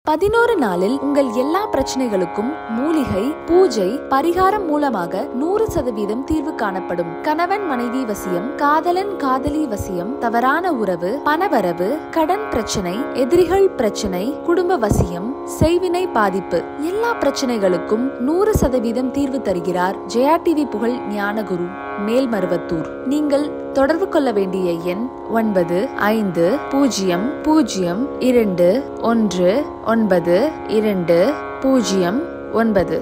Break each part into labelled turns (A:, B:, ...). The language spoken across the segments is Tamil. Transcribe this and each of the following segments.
A: பதினோரு நாளில் உங்கள் எல்லா பிரச்சனைகளுக்கும் மூலிகை பூஜை பரிகாரம் மூலமாக நூறு சதவீதம் தீர்வு காணப்படும் கணவன் மனைவி வசியம் காதலன் காதலி வசியம் தவறான உறவு பணவரவு கடன் பிரச்சனை எதிரிகள் பிரச்சனை குடும்ப வசியம் செய்வினை பாதிப்பு எல்லா பிரச்சனைகளுக்கும் நூறு சதவீதம் தீர்வு தருகிறார் ஜெயா டிவி புகழ் ஞானகுரு மேல்மருவத்தூர் நீங்கள் தொடர்பு கொள்ள வேண்டிய எண் ஒன்பது ஐந்து பூஜ்ஜியம் பூஜ்ஜியம் இரண்டு ஒன்று ஒன்பது இரண்டு பூஜ்ஜியம் ஒன்பது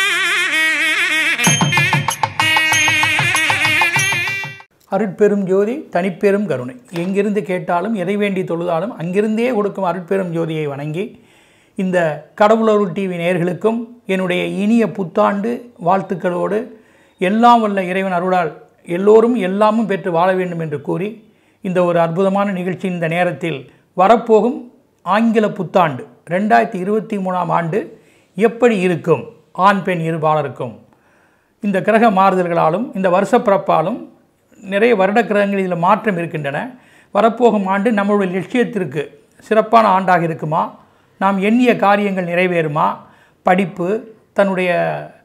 B: அருட்பெரும் ஜோதி தனிப்பெரும் கருணை எங்கிருந்து கேட்டாலும் எதை வேண்டி தொழுதாலும் அங்கிருந்தே கொடுக்கும் அருட்பெரும் ஜோதியை வணங்கி இந்த கடவுளருள் டிவி நேயர்களுக்கும் என்னுடைய இனிய புத்தாண்டு வாழ்த்துக்களோடு எல்லாம் வல்ல இறைவன் அருளால் எல்லோரும் எல்லாமும் பெற்று வாழ வேண்டும் என்று கூறி இந்த ஒரு அற்புதமான நிகழ்ச்சி இந்த நேரத்தில் வரப்போகும் ஆங்கில புத்தாண்டு ரெண்டாயிரத்தி இருபத்தி மூணாம் ஆண்டு எப்படி இருக்கும் ஆண் பெண் இருபாலருக்கும் இந்த கிரக மாறுதல்களாலும் இந்த வருஷப்பிறப்பாலும் நிறைய வருட கிரகங்கள் இதில் மாற்றம் இருக்கின்றன வரப்போகும் ஆண்டு நம்மளுடைய லட்சியத்திற்கு சிறப்பான ஆண்டாக இருக்குமா நாம் எண்ணிய காரியங்கள் நிறைவேறுமா படிப்பு தன்னுடைய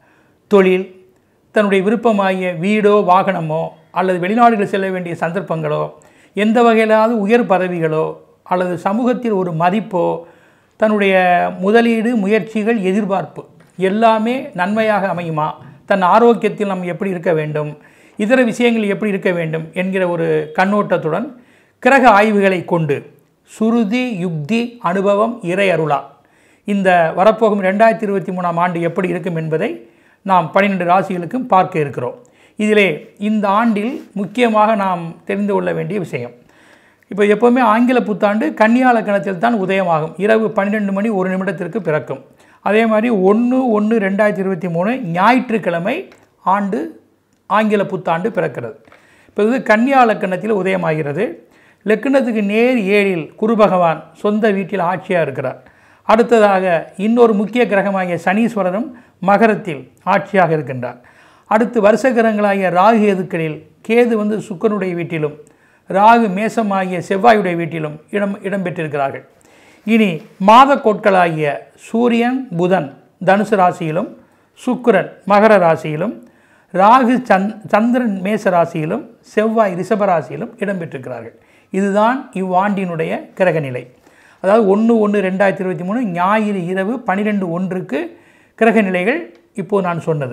B: தொழில் தன்னுடைய விருப்பமாகிய வீடோ வாகனமோ அல்லது வெளிநாடுகள் செல்ல வேண்டிய சந்தர்ப்பங்களோ எந்த வகையிலாவது உயர் பதவிகளோ அல்லது சமூகத்தில் ஒரு மதிப்போ தன்னுடைய முதலீடு முயற்சிகள் எதிர்பார்ப்பு எல்லாமே நன்மையாக அமையுமா தன் ஆரோக்கியத்தில் நாம் எப்படி இருக்க வேண்டும் இதர விஷயங்கள் எப்படி இருக்க வேண்டும் என்கிற ஒரு கண்ணோட்டத்துடன் கிரக ஆய்வுகளை கொண்டு சுருதி யுக்தி அனுபவம் இறை அருளா இந்த வரப்போகும் ரெண்டாயிரத்தி இருபத்தி மூணாம் ஆண்டு எப்படி இருக்கும் என்பதை நாம் பன்னிரெண்டு ராசிகளுக்கும் பார்க்க இருக்கிறோம் இதிலே இந்த ஆண்டில் முக்கியமாக நாம் தெரிந்து கொள்ள வேண்டிய விஷயம் இப்போ எப்போவுமே ஆங்கில புத்தாண்டு கன்னியா லக்கணத்தில் தான் உதயமாகும் இரவு பன்னிரெண்டு மணி ஒரு நிமிடத்திற்கு பிறக்கும் அதே மாதிரி ஒன்று ஒன்று ரெண்டாயிரத்தி இருபத்தி மூணு ஞாயிற்றுக்கிழமை ஆண்டு ஆங்கில புத்தாண்டு பிறக்கிறது இப்போ இது கன்னியா லக்கணத்தில் உதயமாகிறது லக்கணத்துக்கு நேர் ஏழில் குரு பகவான் சொந்த வீட்டில் ஆட்சியாக இருக்கிறார் அடுத்ததாக இன்னொரு முக்கிய கிரகமாகிய சனீஸ்வரரும் மகரத்தில் ஆட்சியாக இருக்கின்றார் அடுத்து வருஷ கிரகங்களாகிய ராகு எதுக்களில் கேது வந்து சுக்கரனுடைய வீட்டிலும் ராகு மேசமாகிய செவ்வாயுடைய வீட்டிலும் இடம் இடம்பெற்றிருக்கிறார்கள் இனி மாத கோட்களாகிய சூரியன் புதன் தனுசு ராசியிலும் சுக்கிரன் மகர ராசியிலும் ராகு சந் சந்திரன் மேச ராசியிலும் செவ்வாய் ரிஷப ராசியிலும் இடம்பெற்றிருக்கிறார்கள் இதுதான் இவ்வாண்டினுடைய கிரகநிலை அதாவது ஒன்று ஒன்று ரெண்டாயிரத்தி இருபத்தி மூணு ஞாயிறு இரவு பன்னிரெண்டு ஒன்றுக்கு கிரக நிலைகள் இப்போது நான் சொன்னது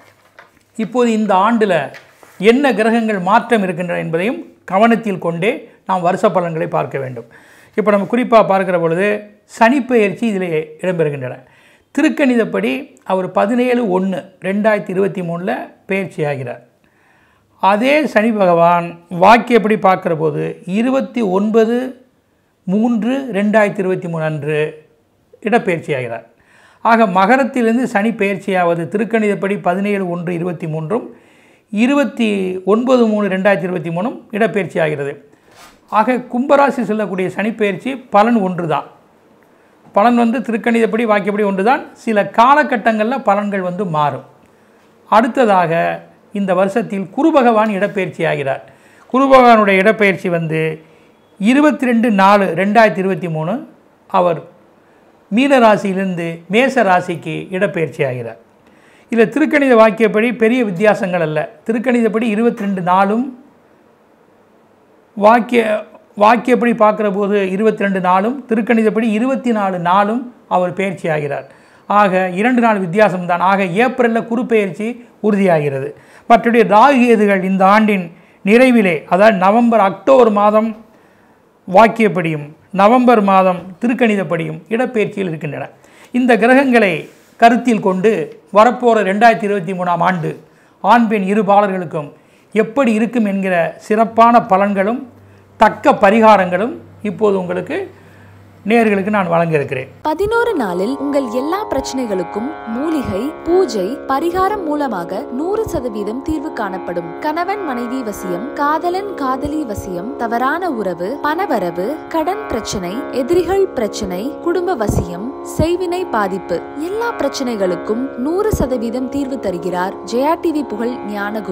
B: இப்போது இந்த ஆண்டில் என்ன கிரகங்கள் மாற்றம் இருக்கின்றன என்பதையும் கவனத்தில் கொண்டே நாம் வருஷ பலன்களை பார்க்க வேண்டும் இப்போ நம்ம குறிப்பாக பார்க்கிற பொழுது சனிப்பெயர்ச்சி இதில் இடம்பெறுகின்றன திருக்கணிதப்படி அவர் பதினேழு ஒன்று ரெண்டாயிரத்தி இருபத்தி மூணில் பயிற்சி ஆகிறார் அதே சனி பகவான் வாக்கியப்படி பார்க்குற போது இருபத்தி ஒன்பது மூன்று ரெண்டாயிரத்தி இருபத்தி மூணு அன்று இடப்பெயர்ச்சி ஆகிறார் ஆக மகரத்திலிருந்து சனி பயிற்சியாவது திருக்கணிதப்படி பதினேழு ஒன்று இருபத்தி மூன்றும் இருபத்தி ஒன்பது மூணு ரெண்டாயிரத்தி இருபத்தி மூணும் இடப்பெயர்ச்சி ஆகிறது ஆக கும்பராசி செல்லக்கூடிய சனிப்பெயர்ச்சி பலன் ஒன்று தான் பலன் வந்து திருக்கணிதப்படி வாக்கியப்படி ஒன்று தான் சில காலகட்டங்களில் பலன்கள் வந்து மாறும் அடுத்ததாக இந்த வருஷத்தில் குரு பகவான் இடப்பெயர்ச்சி ஆகிறார் குரு பகவானுடைய இடப்பெயர்ச்சி வந்து இருபத்தி ரெண்டு நாலு ரெண்டாயிரத்தி இருபத்தி மூணு அவர் மீன ராசியிலிருந்து மேச ராசிக்கு இடப்பெயர்ச்சி ஆகிறார் இதில் திருக்கணித வாக்கியப்படி பெரிய வித்தியாசங்கள் அல்ல திருக்கணிதப்படி இருபத்தி ரெண்டு நாளும் வாக்கிய வாக்கியப்படி பார்க்குற போது இருபத்தி ரெண்டு நாளும் திருக்கணிதப்படி இருபத்தி நாலு நாளும் அவர் பயிற்சி ஆகிறார் ஆக இரண்டு நாள் வித்தியாசம்தான் ஆக ஏப்ரலில் குரு பெயர்ச்சி உறுதியாகிறது மற்றபடி ராகுகேதுகள் இந்த ஆண்டின் நிறைவிலே அதாவது நவம்பர் அக்டோபர் மாதம் வாக்கியப்படியும் நவம்பர் மாதம் திருக்கணிதப்படியும் இடப்பெயர்ச்சியில் இருக்கின்றன இந்த கிரகங்களை கருத்தில் கொண்டு வரப்போகிற ரெண்டாயிரத்தி இருபத்தி மூணாம் ஆண்டு ஆண் பெண் இரு பாலர்களுக்கும் எப்படி இருக்கும் என்கிற சிறப்பான பலன்களும் தக்க பரிகாரங்களும் இப்போது உங்களுக்கு நேர்களுக்கு நான் வழங்க இருக்கிறேன்
A: பதினோரு நாளில் உங்கள் எல்லா பிரச்சனைகளுக்கும் மூலிகை பூஜை பரிகாரம் மூலமாக நூறு சதவீதம் தீர்வு காணப்படும் கணவன் மனைவி வசியம் காதலன் காதலி வசியம் தவறான உறவு பணவரவு கடன் பிரச்சனை எதிரிகள் பிரச்சனை குடும்ப வசியம் செய்வினை பாதிப்பு எல்லா பிரச்சனைகளுக்கும் நூறு சதவீதம் தீர்வு தருகிறார் ஜெயா டிவி புகழ் ஞானகுரு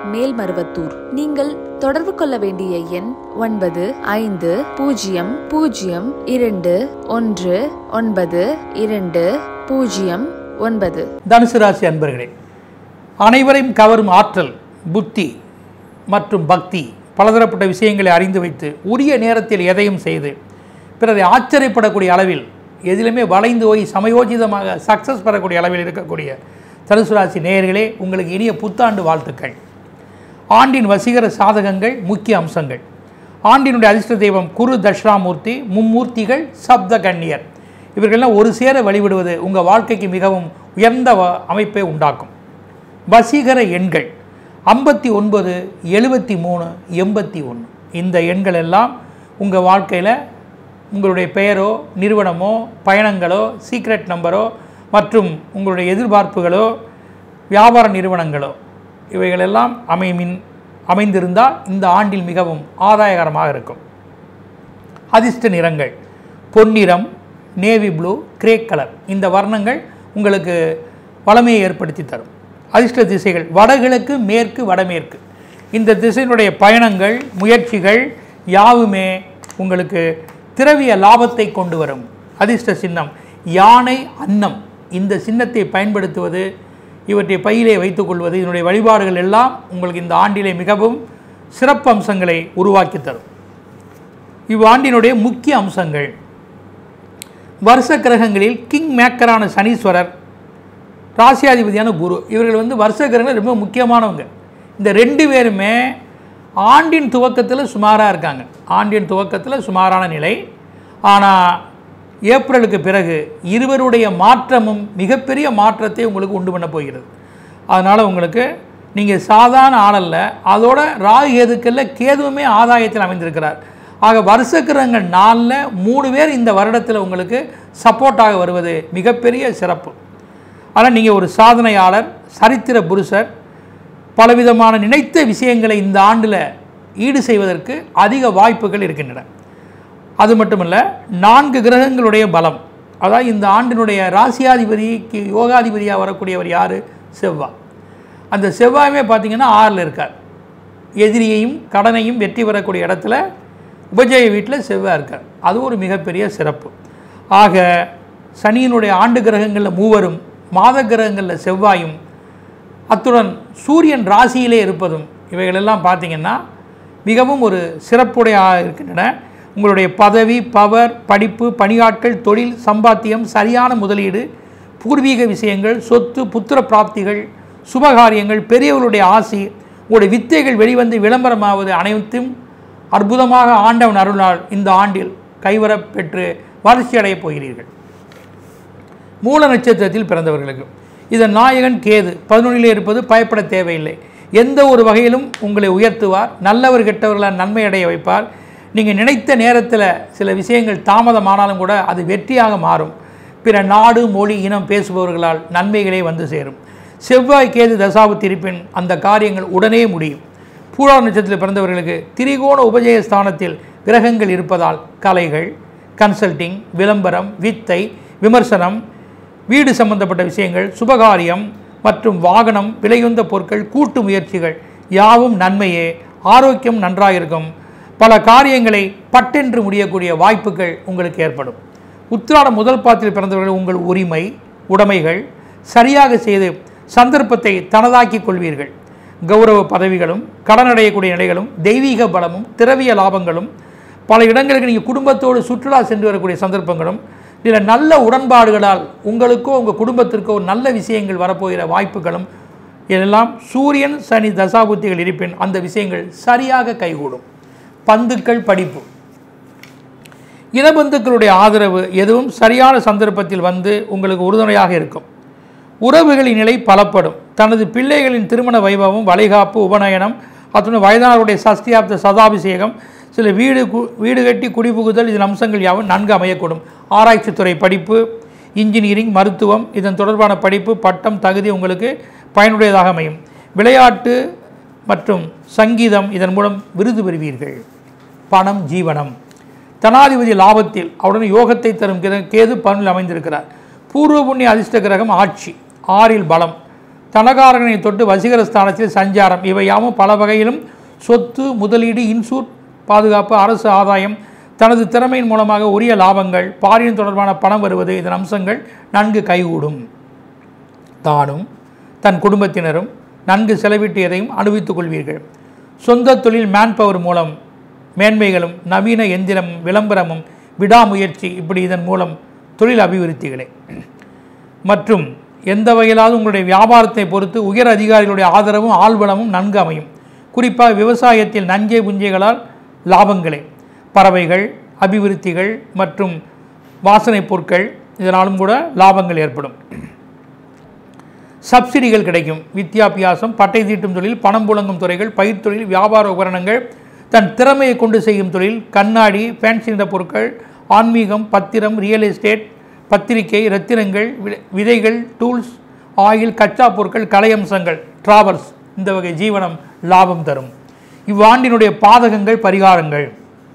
A: மேல்மருவத்தூர் நீங்கள் தொடர்பு கொள்ள வேண்டிய எண் ஒன்பது ஐந்து பூஜ்ஜியம் பூஜ்ஜியம் இரண்டு ஒன்று ஒன்பது இரண்டு பூஜ்ஜியம் ஒன்பது
B: தனுசு ராசி அன்பர்களே அனைவரையும் கவரும் ஆற்றல் புத்தி மற்றும் பக்தி பலதரப்பட்ட விஷயங்களை அறிந்து வைத்து உரிய நேரத்தில் எதையும் செய்து பிறரை ஆச்சரியப்படக்கூடிய அளவில் எதிலுமே வளைந்து போய் சமயோஜிதமாக சக்ஸஸ் பெறக்கூடிய அளவில் இருக்கக்கூடிய தனுசு ராசி நேயர்களே உங்களுக்கு இனிய புத்தாண்டு வாழ்த்துக்கள் ஆண்டின் வசீகர சாதகங்கள் முக்கிய அம்சங்கள் ஆண்டினுடைய அதிர்ஷ்ட தெய்வம் குரு தட்சிணாமூர்த்தி மும்மூர்த்திகள் சப்த கன்னியர் இவர்களெல்லாம் ஒரு சேர வழிபடுவது உங்கள் வாழ்க்கைக்கு மிகவும் உயர்ந்த வ- அமைப்பை உண்டாக்கும் வசீகர எண்கள் ஐம்பத்தி ஒன்பது எழுபத்தி மூணு எண்பத்தி ஒன்று இந்த எண்கள் எல்லாம் உங்கள் வாழ்க்கையில் உங்களுடைய பெயரோ நிறுவனமோ பயணங்களோ சீக்ரெட் நம்பரோ மற்றும் உங்களுடைய எதிர்பார்ப்புகளோ வியாபார நிறுவனங்களோ இவைகளெல்லாம் அமைமின் அமைந்திருந்தால் இந்த ஆண்டில் மிகவும் ஆதாயகரமாக இருக்கும் அதிர்ஷ்ட நிறங்கள் பொன்னிறம் நேவி ப்ளூ கிரே கலர் இந்த வர்ணங்கள் உங்களுக்கு வளமையை ஏற்படுத்தி தரும் அதிர்ஷ்ட திசைகள் வடகிழக்கு மேற்கு வடமேற்கு இந்த திசையினுடைய பயணங்கள் முயற்சிகள் யாவுமே உங்களுக்கு திரவிய லாபத்தை கொண்டு வரும் அதிர்ஷ்ட சின்னம் யானை அன்னம் இந்த சின்னத்தை பயன்படுத்துவது இவற்றை பையிலே வைத்துக்கொள்வது இதனுடைய வழிபாடுகள் எல்லாம் உங்களுக்கு இந்த ஆண்டிலே மிகவும் சிறப்பு அம்சங்களை உருவாக்கி தரும் இவ்வாண்டினுடைய முக்கிய அம்சங்கள் வருஷ கிரகங்களில் கிங் மேக்கரான சனீஸ்வரர் ராசியாதிபதியான குரு இவர்கள் வந்து வருஷ கிரகங்கள் ரொம்ப முக்கியமானவங்க இந்த ரெண்டு பேருமே ஆண்டின் துவக்கத்தில் சுமாராக இருக்காங்க ஆண்டின் துவக்கத்தில் சுமாரான நிலை ஆனால் ஏப்ரலுக்கு பிறகு இருவருடைய மாற்றமும் மிகப்பெரிய மாற்றத்தை உங்களுக்கு உண்டு பண்ண போகிறது அதனால் உங்களுக்கு நீங்கள் சாதாரண ஆளல்ல அதோட ராகு கேதுக்கல்ல கேதுவுமே ஆதாயத்தில் அமைந்திருக்கிறார் ஆக வருஷ கிரகங்கள் நாளில் மூணு பேர் இந்த வருடத்தில் உங்களுக்கு சப்போர்ட்டாக வருவது மிகப்பெரிய சிறப்பு ஆனால் நீங்கள் ஒரு சாதனையாளர் சரித்திர புருஷர் பலவிதமான நினைத்த விஷயங்களை இந்த ஆண்டில் ஈடு செய்வதற்கு அதிக வாய்ப்புகள் இருக்கின்றன அது மட்டுமல்ல நான்கு கிரகங்களுடைய பலம் அதாவது இந்த ஆண்டினுடைய ராசியாதிபதிக்கு யோகாதிபதியாக வரக்கூடியவர் யார் செவ்வாய் அந்த செவ்வாயுமே பார்த்தீங்கன்னா ஆறில் இருக்கார் எதிரியையும் கடனையும் வெற்றி பெறக்கூடிய இடத்துல உபஜய வீட்டில் செவ்வாய் இருக்கார் அது ஒரு மிகப்பெரிய சிறப்பு ஆக சனியினுடைய ஆண்டு கிரகங்களில் மூவரும் மாத கிரகங்களில் செவ்வாயும் அத்துடன் சூரியன் ராசியிலே இருப்பதும் இவைகளெல்லாம் பார்த்தீங்கன்னா மிகவும் ஒரு சிறப்புடைய இருக்கின்றன உங்களுடைய பதவி பவர் படிப்பு பணியாட்கள் தொழில் சம்பாத்தியம் சரியான முதலீடு பூர்வீக விஷயங்கள் சொத்து புத்திர பிராப்திகள் சுபகாரியங்கள் பெரியவர்களுடைய ஆசி உங்களுடைய வித்தைகள் வெளிவந்து விளம்பரமாவது அனைத்தும் அற்புதமாக ஆண்டவன் அருளால் இந்த ஆண்டில் கைவரப் பெற்று வளர்ச்சி அடையப் போகிறீர்கள் மூல நட்சத்திரத்தில் பிறந்தவர்களுக்கு இதன் நாயகன் கேது பதினொன்றிலே இருப்பது பயப்பட தேவையில்லை எந்த ஒரு வகையிலும் உங்களை உயர்த்துவார் நல்லவர் கெட்டவர்களால் நன்மை அடைய வைப்பார் நீங்கள் நினைத்த நேரத்தில் சில விஷயங்கள் தாமதமானாலும் கூட அது வெற்றியாக மாறும் பிற நாடு மொழி இனம் பேசுபவர்களால் நன்மைகளே வந்து சேரும் செவ்வாய் கேது தசாபுத்தி இருப்பின் அந்த காரியங்கள் உடனே முடியும் பூரா நட்சத்திரத்தில் பிறந்தவர்களுக்கு திரிகோண உபஜய ஸ்தானத்தில் கிரகங்கள் இருப்பதால் கலைகள் கன்சல்டிங் விளம்பரம் வித்தை விமர்சனம் வீடு சம்பந்தப்பட்ட விஷயங்கள் சுபகாரியம் மற்றும் வாகனம் விலையுந்த பொருட்கள் கூட்டு முயற்சிகள் யாவும் நன்மையே ஆரோக்கியம் நன்றாக இருக்கும் பல காரியங்களை பட்டென்று முடியக்கூடிய வாய்ப்புகள் உங்களுக்கு ஏற்படும் உத்திராட முதல் பாத்தில் பிறந்தவர்கள் உங்கள் உரிமை உடைமைகள் சரியாக செய்து சந்தர்ப்பத்தை தனதாக்கிக் கொள்வீர்கள் கௌரவ பதவிகளும் கடனடையக்கூடிய நிலைகளும் தெய்வீக பலமும் திரவிய லாபங்களும் பல இடங்களுக்கு நீங்கள் குடும்பத்தோடு சுற்றுலா சென்று வரக்கூடிய சந்தர்ப்பங்களும் இதில் நல்ல உடன்பாடுகளால் உங்களுக்கோ உங்கள் குடும்பத்திற்கோ நல்ல விஷயங்கள் வரப்போகிற வாய்ப்புகளும் இதெல்லாம் சூரியன் சனி தசாபுத்திகள் இருப்பின் அந்த விஷயங்கள் சரியாக கைகூடும் பந்துக்கள் படிப்பு இனபந்துக்களுடைய ஆதரவு எதுவும் சரியான சந்தர்ப்பத்தில் வந்து உங்களுக்கு உறுதுணையாக இருக்கும் உறவுகளின் நிலை பலப்படும் தனது பிள்ளைகளின் திருமண வைபவம் வளைகாப்பு உபநயனம் அத்துடன் வயதானவருடைய சஷ்டியாப்த சதாபிஷேகம் சில வீடு கு- வீடு கட்டி குடிபுகுதல் இதன் அம்சங்கள் யாவும் நன்கு அமையக்கூடும் ஆராய்ச்சித்துறை படிப்பு இன்ஜினியரிங் மருத்துவம் இதன் தொடர்பான படிப்பு பட்டம் தகுதி உங்களுக்கு பயனுடையதாக அமையும் விளையாட்டு மற்றும் சங்கீதம் இதன் மூலம் விருது பெறுவீர்கள் பணம் ஜீவனம் தனாதிபதி லாபத்தில் அவருடன் யோகத்தை தரும் கிர- கேது பலனில் அமைந்திருக்கிறார் பூர்வ புண்ணிய அதிர்ஷ்ட கிரகம் ஆட்சி ஆறில் பலம் தனகாரகனை தொட்டு வசீகர ஸ்தானத்தில் சஞ்சாரம் இவை யாவும் பல வகையிலும் சொத்து முதலீடு இன்சூர் பாதுகாப்பு அரசு ஆதாயம் தனது திறமையின் மூலமாக உரிய லாபங்கள் பாரியம் தொடர்பான பணம் வருவது இதன் அம்சங்கள் நன்கு கைகூடும் தானும் தன் குடும்பத்தினரும் நன்கு செலவிட்டு எதையும் அனுபவித்துக் கொள்வீர்கள் சொந்த தொழில் மேன்பவர் மூலம் மேன்மைகளும் நவீன எந்திரம் விளம்பரமும் விடாமுயற்சி இப்படி இதன் மூலம் தொழில் அபிவிருத்திகளே மற்றும் எந்த வகையிலாவது உங்களுடைய வியாபாரத்தை பொறுத்து உயர் அதிகாரிகளுடைய ஆதரவும் ஆள்பலமும் நன்கு அமையும் குறிப்பாக விவசாயத்தில் நஞ்சை புஞ்சைகளால் லாபங்களே பறவைகள் அபிவிருத்திகள் மற்றும் வாசனைப் பொருட்கள் இதனாலும் கூட லாபங்கள் ஏற்படும் சப்சிடிகள் கிடைக்கும் வித்யாபியாசம் பட்டை தீட்டும் தொழில் பணம் புழங்கும் துறைகள் பயிர் தொழில் வியாபார உபகரணங்கள் தன் திறமையை கொண்டு செய்யும் தொழில் கண்ணாடி ஃபேன்சி நிற பொருட்கள் ஆன்மீகம் பத்திரம் ரியல் எஸ்டேட் பத்திரிகை ரத்தினங்கள் வி- விதைகள் டூல்ஸ் ஆயில் கச்சா பொருட்கள் கலை அம்சங்கள் டிராவல்ஸ் இந்த வகை ஜீவனம் லாபம் தரும் இவ்வாண்டினுடைய பாதகங்கள் பரிகாரங்கள்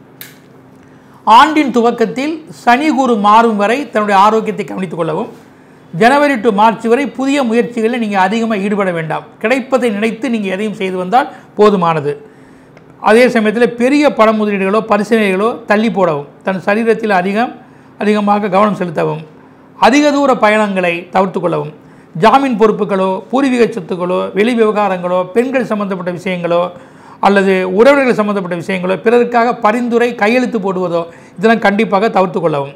B: ஆண்டின் துவக்கத்தில் சனி குரு மாறும் வரை தன்னுடைய ஆரோக்கியத்தை கவனித்துக் கொள்ளவும் ஜனவரி டு மார்ச் வரை புதிய முயற்சிகளில் நீங்கள் அதிகமாக ஈடுபட வேண்டாம் கிடைப்பதை நினைத்து நீங்கள் எதையும் செய்து வந்தால் போதுமானது அதே சமயத்தில் பெரிய பண முதலீடுகளோ பரிசீலனைகளோ தள்ளி போடவும் தன் சரீரத்தில் அதிகம் அதிகமாக கவனம் செலுத்தவும் அதிக தூர பயணங்களை தவிர்த்து கொள்ளவும் ஜாமீன் பொறுப்புகளோ பூர்வீக சொத்துக்களோ வெளி விவகாரங்களோ பெண்கள் சம்பந்தப்பட்ட விஷயங்களோ அல்லது உறவினர்கள் சம்பந்தப்பட்ட விஷயங்களோ பிறருக்காக பரிந்துரை கையெழுத்து போடுவதோ இதெல்லாம் கண்டிப்பாக தவிர்த்து கொள்ளவும்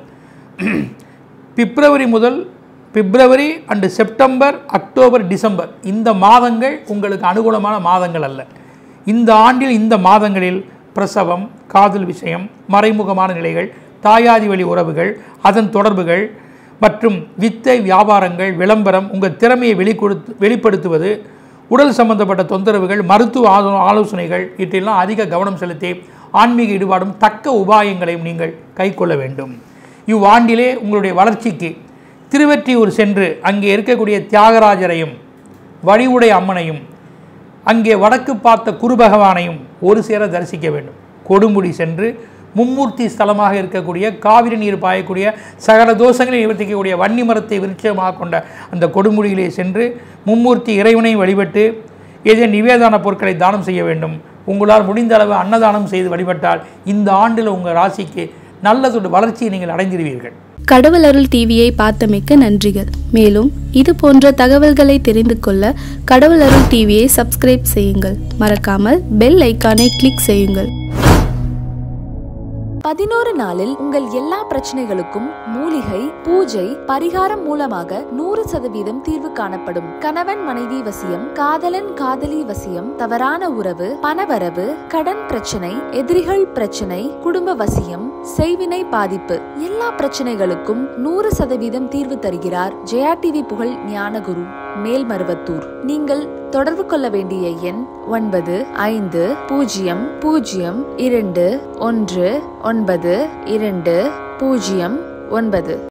B: பிப்ரவரி முதல் February and September October December இந்த மாதங்கள் உங்களுக்கு அனுகூலமான மாதங்கள் அல்ல இந்த ஆண்டில் இந்த மாதங்களில் பிரசவம் காதல் விஷயம் மறைமுகமான நிலைகள் தாயாதி வழி உறவுகள் அதன் தொடர்புகள் மற்றும் வித்தை வியாபாரங்கள் விளம்பரம் உங்கள் திறமையை வெளிக்கொடுத்து வெளிப்படுத்துவது உடல் சம்பந்தப்பட்ட தொந்தரவுகள் மருத்துவ ஆலோ- ஆலோசனைகள் இவற்றெல்லாம் அதிக கவனம் செலுத்தி ஆன்மீக ஈடுபாடும் தக்க உபாயங்களையும் நீங்கள் கைக்கொள்ள வேண்டும் இவ்வாண்டிலே உங்களுடைய வளர்ச்சிக்கு திருவெற்றியூர் சென்று அங்கே இருக்கக்கூடிய தியாகராஜரையும் வடிவுடை அம்மனையும் அங்கே வடக்கு பார்த்த குரு பகவானையும் ஒரு சேர தரிசிக்க வேண்டும் கொடுமுடி சென்று மும்மூர்த்தி ஸ்தலமாக இருக்கக்கூடிய காவிரி நீர் பாயக்கூடிய சகல தோஷங்களை நிவர்த்திக்கக்கூடிய வன்னி மரத்தை விருட்சமாக கொண்ட அந்த கொடுமுடியிலே சென்று மும்மூர்த்தி இறைவனை வழிபட்டு ஏதேனும் நிவேதான பொருட்களை தானம் செய்ய வேண்டும் உங்களால் முடிந்த அளவு அன்னதானம் செய்து வழிபட்டால் இந்த ஆண்டில் உங்கள் ராசிக்கு நல்லதொரு வளர்ச்சியை நீங்கள் அடைந்திருவீர்கள்
C: கடவுள் அருள் டிவியை பார்த்தமைக்கு நன்றிகள் மேலும் இது போன்ற தகவல்களை தெரிந்து கொள்ள கடவுள் அருள் டிவியை சப்ஸ்கிரைப் செய்யுங்கள் மறக்காமல் பெல் ஐக்கானை கிளிக் செய்யுங்கள்
A: பதினோரு நாளில் உங்கள் எல்லா பிரச்சனைகளுக்கும் மூலிகை பூஜை பரிகாரம் மூலமாக நூறு சதவீதம் தீர்வு காணப்படும் கணவன் மனைவி வசியம் காதலன் காதலி வசியம் தவறான உறவு பணவரவு கடன் பிரச்சனை எதிரிகள் பிரச்சனை குடும்ப வசியம் செய்வினை பாதிப்பு எல்லா பிரச்சனைகளுக்கும் நூறு சதவீதம் தீர்வு தருகிறார் ஜெயா டிவி புகழ் ஞானகுரு மேல்மருவத்தூர் நீங்கள் தொடர்பு கொள்ள வேண்டிய எண் ஒன்பது ஐந்து பூஜ்ஜியம் பூஜ்ஜியம் இரண்டு ஒன்று ஒன்பது இரண்டு பூஜ்ஜியம் ஒன்பது